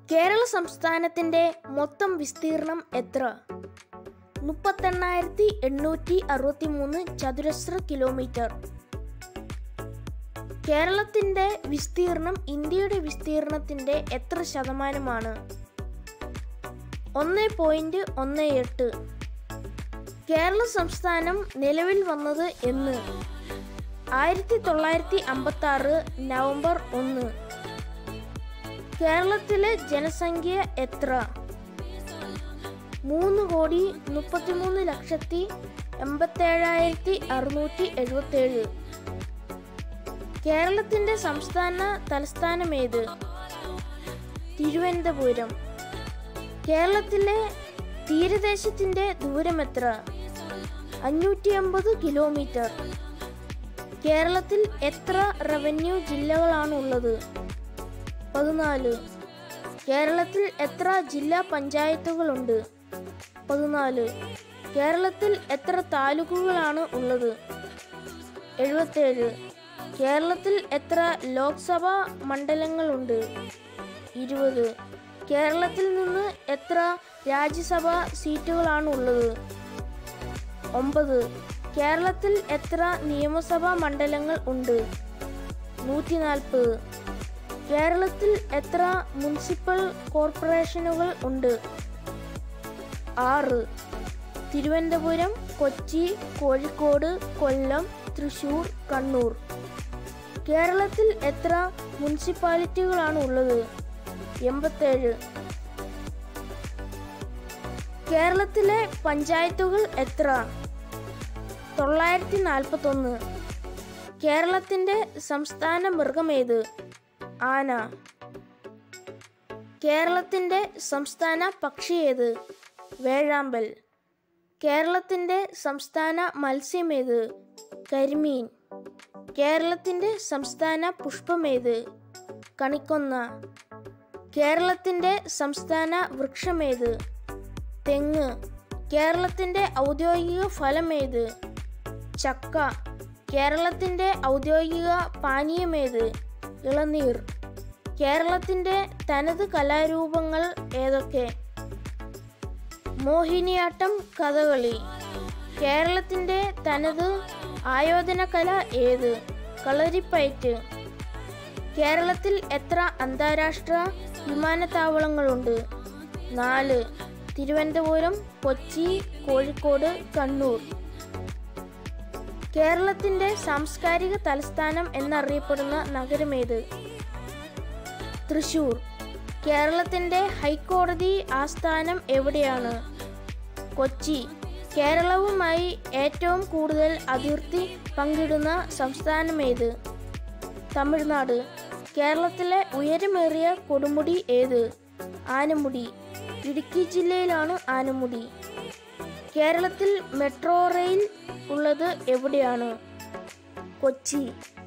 കേരള സംസ്ഥാനത്തിന്റെ മൊത്തം വിസ്തീർണം എത്ര മുപ്പത്തെണ്ണായിരത്തി എണ്ണൂറ്റി അറുപത്തി മൂന്ന് ചതുരശ്ര കിലോമീറ്റർ കേരളത്തിന്റെ വിസ്തീർണം ഇന്ത്യയുടെ വിസ്തീർണത്തിന്റെ എത്ര ശതമാനമാണ് ഒന്ന് പോയിന്റ് ഒന്ന് എട്ട് കേരള സംസ്ഥാനം നിലവിൽ വന്നത് എന്ന് ആയിരത്തി തൊള്ളായിരത്തി അമ്പത്തി ആറ് നവംബർ ഒന്ന് കേരളത്തിലെ ജനസംഖ്യ എത്ര മൂന്ന് കോടി മുപ്പത്തിമൂന്ന് ലക്ഷത്തി എൺപത്തേഴായിരത്തി അറുന്നൂറ്റി എഴുപത്തേഴ് കേരളത്തിന്റെ സംസ്ഥാന തലസ്ഥാനമേത് തിരുവനന്തപുരം കേരളത്തിലെ തീരദേശത്തിന്റെ ദൂരം എത്ര അഞ്ഞൂറ്റി അമ്പത് കിലോമീറ്റർ കേരളത്തിൽ എത്ര റവന്യൂ ജില്ലകളാണ് ഉള്ളത് പതിനാല് കേരളത്തിൽ എത്ര ജില്ലാ പഞ്ചായത്തുകളുണ്ട് പതിനാല് കേരളത്തിൽ എത്ര താലൂക്കുകളാണ് ഉള്ളത് എഴുപത്തേഴ് കേരളത്തിൽ എത്ര ലോക്സഭാ മണ്ഡലങ്ങളുണ്ട് ഇരുപത് കേരളത്തിൽ നിന്ന് എത്ര രാജ്യസഭാ സീറ്റുകളാണ് ഉള്ളത് ഒമ്പത് കേരളത്തിൽ എത്ര നിയമസഭാ മണ്ഡലങ്ങൾ ഉണ്ട് നൂറ്റി നാൽപ്പത് കേരളത്തിൽ എത്ര മുനിസിപ്പൽ കോർപ്പറേഷനുകൾ ഉണ്ട് ആറ് തിരുവനന്തപുരം കൊച്ചി കോഴിക്കോട് കൊല്ലം തൃശൂർ കണ്ണൂർ കേരളത്തിൽ എത്ര മുനിസിപ്പാലിറ്റികളാണ് ഉള്ളത് എൺപത്തേഴ് കേരളത്തിലെ പഞ്ചായത്തുകൾ എത്ര തൊള്ളായിരത്തി നാൽപ്പത്തൊന്ന് കേരളത്തിന്റെ സംസ്ഥാന മൃഗമേത് ആന കേരളത്തിന്റെ സംസ്ഥാന പക്ഷി ഏത് വേഴാമ്പൽ കേരളത്തിന്റെ സംസ്ഥാന മത്സ്യമേത് കരിമീൻ കേരളത്തിന്റെ സംസ്ഥാന പുഷ്പമേത് കണിക്കൊന്ന കേരളത്തിന്റെ സംസ്ഥാന വൃക്ഷമേത് തെങ്ങ് കേരളത്തിന്റെ ഔദ്യോഗിക ഫലമേത് ചക്ക കേരളത്തിന്റെ ഔദ്യോഗിക പാനീയമേത് ഇളനീർ കേരളത്തിന്റെ തനത് കലാരൂപങ്ങൾ ഏതൊക്കെ മോഹിനിയാട്ടം കഥകളി കേരളത്തിന്റെ തനത് ആയോധന കല ഏത് കളരിപ്പയറ്റ് കേരളത്തിൽ എത്ര അന്താരാഷ്ട്ര വിമാനത്താവളങ്ങളുണ്ട് നാല് തിരുവനന്തപുരം കൊച്ചി കോഴിക്കോട് കണ്ണൂർ കേരളത്തിന്റെ സാംസ്കാരിക തലസ്ഥാനം എന്നറിയപ്പെടുന്ന നഗരമേത് തൃശൂർ കേരളത്തിന്റെ ഹൈക്കോടതി ആസ്ഥാനം എവിടെയാണ് കൊച്ചി കേരളവുമായി ഏറ്റവും കൂടുതൽ അതിർത്തി പങ്കിടുന്ന സംസ്ഥാനമേത് തമിഴ്നാട് കേരളത്തിലെ ഉയരമേറിയ കൊടുമുടി ഏത് ആനമുടി ഇടുക്കി ജില്ലയിലാണ് ആനമുടി കേരളത്തിൽ മെട്രോ റെയിൽ ഉള്ളത് എവിടെയാണ് കൊച്ചി